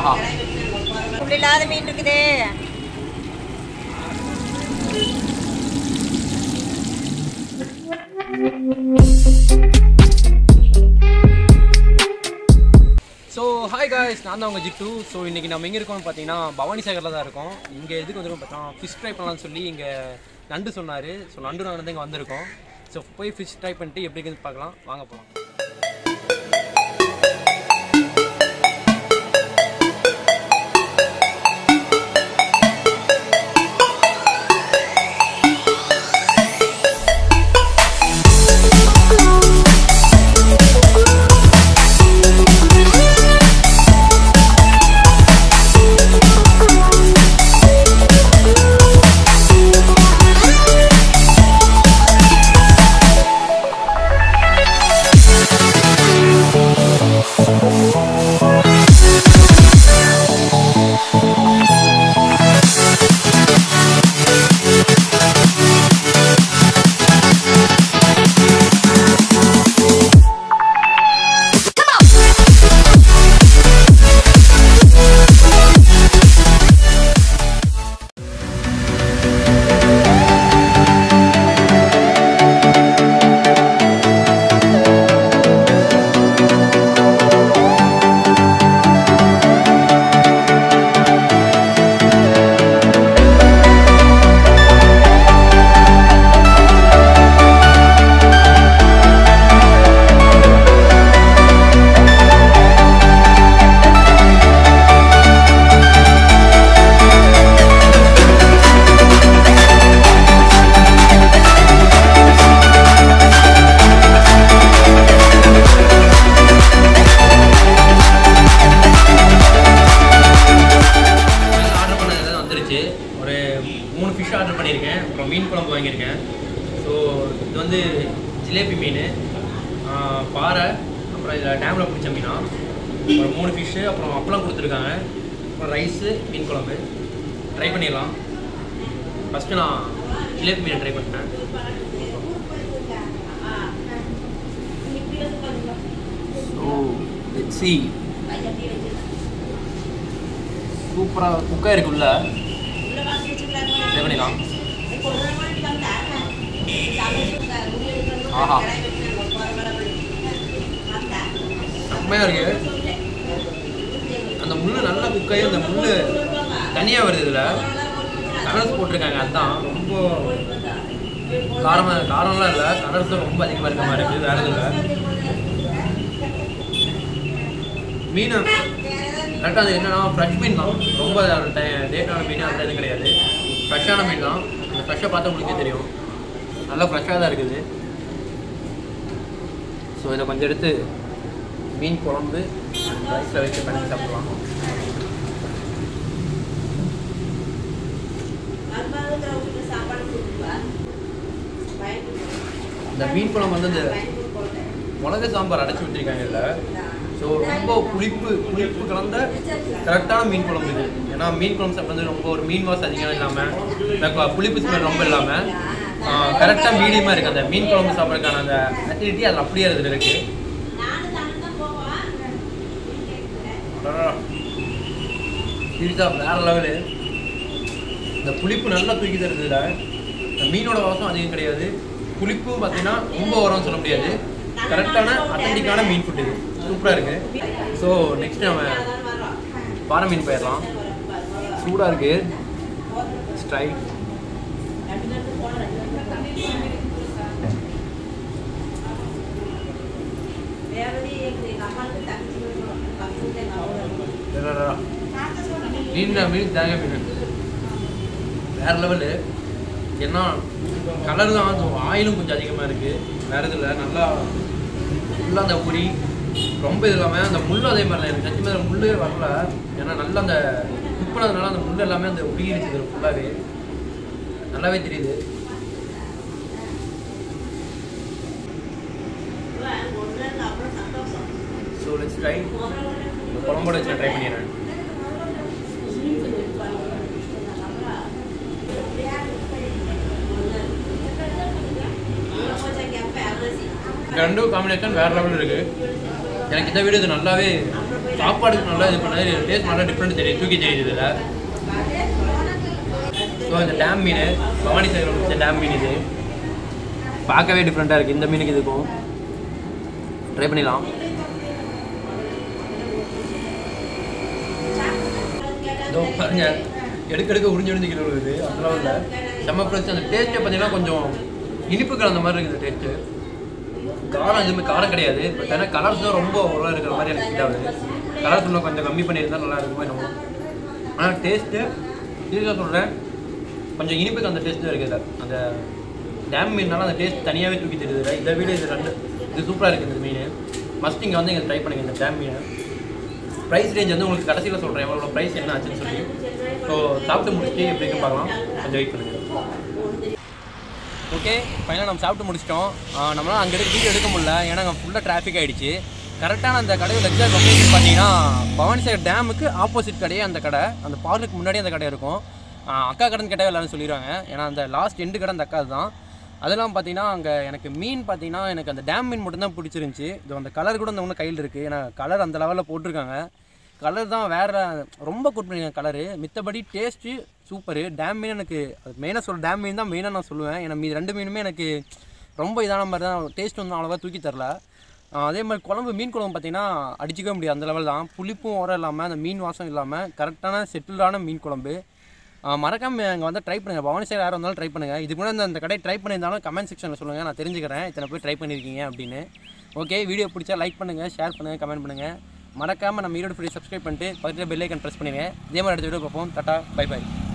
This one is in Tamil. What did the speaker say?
ஆஹா முள் இல்லாத மீன் இருக்குதே ஸோ ஹாய் காய்ஸ் நான் தான் உங்கள் ஜிட்டு ஸோ இன்றைக்கி நம்ம எங்கே இருக்கோம்னு பார்த்தீங்கன்னா பவானி சாகரில் தான் இருக்கோம் இங்கே எதுக்கு வந்திருக்கோம் பார்த்தா ஃபிஷ் ட்ரை பண்ணலாம்னு சொல்லி இங்கே நண்டு சொன்னார் ஸோ நண்டு நான் வந்து இங்கே வந்திருக்கோம் ஸோ போய் ஃபிஷ் ட்ரை பண்ணிட்டு எப்படி இருக்குன்னு பார்க்கலாம் வாங்க போகலாம் ஆர்டர் பண்ணது வந்துருச்சு ஒரு மூணு ஃபிஷ் ஆர்டர் பண்ணியிருக்கேன் அப்புறம் மீன் குழம்பு வாங்கியிருக்கேன் ஸோ இது வந்து ஜிலேபி மீன் ஆஹ் பாறை அப்புறம் இதில் டேமில் பிடிச்ச மீனா ஒரு மூணு ஃபிஷ்ஷு அப்புறம் அப்பளம் கொடுத்துருக்காங்க அப்புறம் ரைஸு மீன் குழம்பு ட்ரை பண்ணிடலாம் ஃபஸ்ட்டு நான் ஜிலேபி மீனை ட்ரை பண்ணேன் ஸோ சி சூப்பராக குக்காக இருக்கு உள்ள ட்ரை பண்ணிடலாம் ஆஹா செம்மையாக இருக்கு அந்த முள்ளு நல்லா குக்காகி அந்த முள்ளு தனியாக வருது இதில் கலர்ஸ் போட்டிருக்காங்க அதுதான் ரொம்ப காரமாக காரம்லாம் இல்லை கலர்ஸ் ரொம்ப அதிகமாக இருக்க மாதிரி இருக்குது வேறு எதுவும் இல்லை மீன் கரெக்டாக அது என்னன்னா ஃப்ரெஷ் மீன் தான் ரொம்ப டேட்டான மீன் அந்த இது கிடையாது ஃப்ரெஷ்ஷான மீன் தான் அந்த ஃப்ரெஷ்ஷை பார்த்தா உங்களுக்கே தெரியும் நல்லா ஃப்ரெஷ்ஷாக தான் இருக்குது ஸோ இதை கொஞ்சம் எடுத்து மீன் குழம்பு ரைஸில் வச்சு பண்ணி சாப்பிடலாம் இந்த மீன் குழம்பு வந்து இந்த மிளகு சாம்பார் அடைச்சி வச்சிருக்காங்க இதில் ஸோ ரொம்ப புளிப்பு புளிப்பு கலந்த கரெக்டான மீன் குழம்பு இது ஏன்னா மீன் குழம்பு சாப்பிட்றது ரொம்ப ஒரு மீன் வாசம் அதிகம் இல்லாமல் புளிப்பு ஸ்மெல் ரொம்ப இல்லாமல் கரெக்டாக மீடியமாக இருக்குது அந்த மீன் குழம்பு சாப்பிட்றதுக்கான அந்த அசிடிட்டி அதில் அப்படியே இதில் இருக்குது சீரியஸாக வேறு லெவலு இந்த புளிப்பு நல்லா தூக்கி தருது இதில் இந்த மீனோட வாசம் அதிகம் கிடையாது புளிப்பும் பார்த்தீங்கன்னா ரொம்ப வரும்னு சொல்ல முடியாது கரெக்டான அத்தன்டிக்கான மீன் ஃபுட் இது சூப்பராக இருக்குது ஸோ நெக்ஸ்ட் நம்ம பாறை மீன் போயிடலாம் சூடாக இருக்குது ஸ்ட்ரை மீன் மீன் தேங்காய் மீன் வேறு லெவலு ஏன்னா கலர் தான் அது ஆயிலும் கொஞ்சம் அதிகமாக இருக்குது வேறு இதில் நல்லா ஃபுல்லாக அந்த பொடி ரொம்ப இது இல்லாமல் அந்த முள் அதே மாதிரி எனக்கு சத்தியமாக அந்த முள்ளே வரல ஏன்னா நல்லா அந்த குக் பண்ணதுனால அந்த முள் எல்லாமே அந்த உருகிருச்சு இதில் ஃபுல்லாகவே நல்லாவே தெரியுது ஸோ லெட்ஸ் ட்ரை குழம்போட வச்சு நான் ட்ரை பண்ணிடுறேன் இந்த ரெண்டும் காம்பினேஷன் வேறு லெவலில் இருக்குது எனக்கு இந்த வீடியோ இது நல்லாவே சாப்பாடுக்கு நல்லா இது பண்ணது டேஸ்ட் நல்லா டிஃப்ரெண்ட் தெரியுது தூக்கி தெரியுது இதில் ஸோ இந்த டேம் மீன் பவானி சாகர் பிடிச்ச டேம் மீன் இது பார்க்கவே டிஃப்ரெண்ட்டாக இருக்குது இந்த மீனுக்கு இதுக்கும் ட்ரை பண்ணிடலாம் இதோ பாருங்க எடுக்க எடுக்க உறிஞ்சு உறிஞ்சு கிலோ வருது அதெல்லாம் இல்லை செம்ம ஃப்ரெஷ் அந்த டேஸ்ட்டே பார்த்தீங்கன்னா கொஞ்சம் இனிப்பு கலந்த மாதிரி இருக்குது டேஸ்ட்டு காரம் எதுவுமே காரம் கிடையாது பட் ஆனால் கலர்ஸ் தான் ரொம்ப ஓவராக இருக்கிற மாதிரி எனக்கு ஃபீல் ஆகுது கலர்ஸ் இன்னும் கொஞ்சம் கம்மி பண்ணியிருந்தா நல்லா இருக்குமோ என்னமோ ஆனால் டேஸ்ட்டு சீரியஸாக சொல்கிறேன் கொஞ்சம் இனிப்புக்கு அந்த டேஸ்ட்டு இருக்குது அந்த டேம் மீன்னால அந்த டேஸ்ட் தனியாகவே தூக்கி தெரியுது இதை விட இது ரெண்டு இது சூப்பராக இருக்குது இந்த மீன் மஸ்ட் இங்கே வந்து இங்கே ட்ரை பண்ணுங்க இந்த டேம் மீனை ப்ரைஸ் ரேஞ்ச் வந்து உங்களுக்கு கடைசியில் சொல்கிறேன் எவ்வளோ ப்ரைஸ் என்ன ஆச்சுன்னு சொல்லி ஸோ சாப்பிட்டு முடிச்சுட்டு எப்படி இருக்குன்னு பார்க்கலாம் கொஞ்சம் வெயிட் பண்ணுங்கள் ஓகே ஃபைனலாக நம்ம சாப்பிட்டு முடிச்சிட்டோம் ஆஹ் நம்மளால அங்கே எடுக்க வீடியோ எடுக்க முடியல ஏன்னா அங்கே ஃபுல்லாக டிராஃபிக் ஆகிடுச்சு கரெக்டான அந்த கடையோட எக்ஸாக்ட் லொக்கேஷன் பார்த்தீங்கன்னா பவானி சாகர் டேமுக்கு ஆப்போசிட் கடையே அந்த கடை அந்த பார்க்குக்கு முன்னாடி அந்த கடை இருக்கும் ஆஹ் அக்கா கடைன்னு கேட்டால் எல்லாரும் சொல்லிடுவாங்க ஏன்னா அந்த லாஸ்ட் எண்டு கடை அந்த அக்கா தான் அதெல்லாம் பார்த்தீங்கன்னா அங்கே எனக்கு மீன் பார்த்தீங்கன்னா எனக்கு அந்த டேம் மீன் மட்டும்தான் பிடிச்சிருந்துச்சி இது அந்த கலர் கூட அந்த ஒன்று கையில் இருக்குது ஏன்னா கலர் அந்த லெவலில் போட்டிருக்காங்க கலர் தான் வேறு ரொம்ப குட் பண்ணிருக்காங்க கலரு மித்தபடி டேஸ்ட்டு சூப்பரு டேம் மீன் எனக்கு அது மெயினாக சொல்ல டேம் மீன் தான் மெயினாக நான் சொல்லுவேன் ஏன்னா மீது ரெண்டு மீனுமே எனக்கு ரொம்ப இதான மாதிரி தான் டேஸ்ட் வந்து அவ்வளோவா தூக்கி தரல ஆஹ் அதே மாதிரி குழம்பு மீன் குழம்பு பார்த்தீங்கன்னா அடிச்சிக்கவே முடியாது அந்த லெவல் தான் புளிப்பும் உரம் இல்லாமல் அந்த மீன் வாசம் இல்லாமல் கரெக்டான செட்டில்டான மீன் குழம்பு ஆஹ் மறக்காம அங்கே வந்து ட்ரை பண்ணுங்கள் பவானி சார் யாராக இருந்தாலும் ட்ரை பண்ணுங்கள் இதுக்கு முன்னாடி அந்த- அந்த கடை ட்ரை பண்ணியிருந்தாலும் கமெண்ட் செக்ஷனில் சொல்லுங்கள் நான் தெரிஞ்சுக்கிறேன் இத்தனை போய் ட்ரை பண்ணியிருக்கீங்க அப்படின்னு ஓகே வீடியோ பிடிச்சா லைக் பண்ணுங்கள் ஷேர் பண்ணுங்கள் கமெண்ட் பண்ணுங்கள் மறக்காமல் நம்ம ஈரோடு ஃப்ரீ சப்ஸ்கிரைப் பண்ணிட்டு பக்கத்தில் பெல் ஐக்கன் ப்ரெஸ் பண்ணுங்க இதே மாதிரி அடுத்த வீடியோ பார்ப்போம் டாட்டா பை பை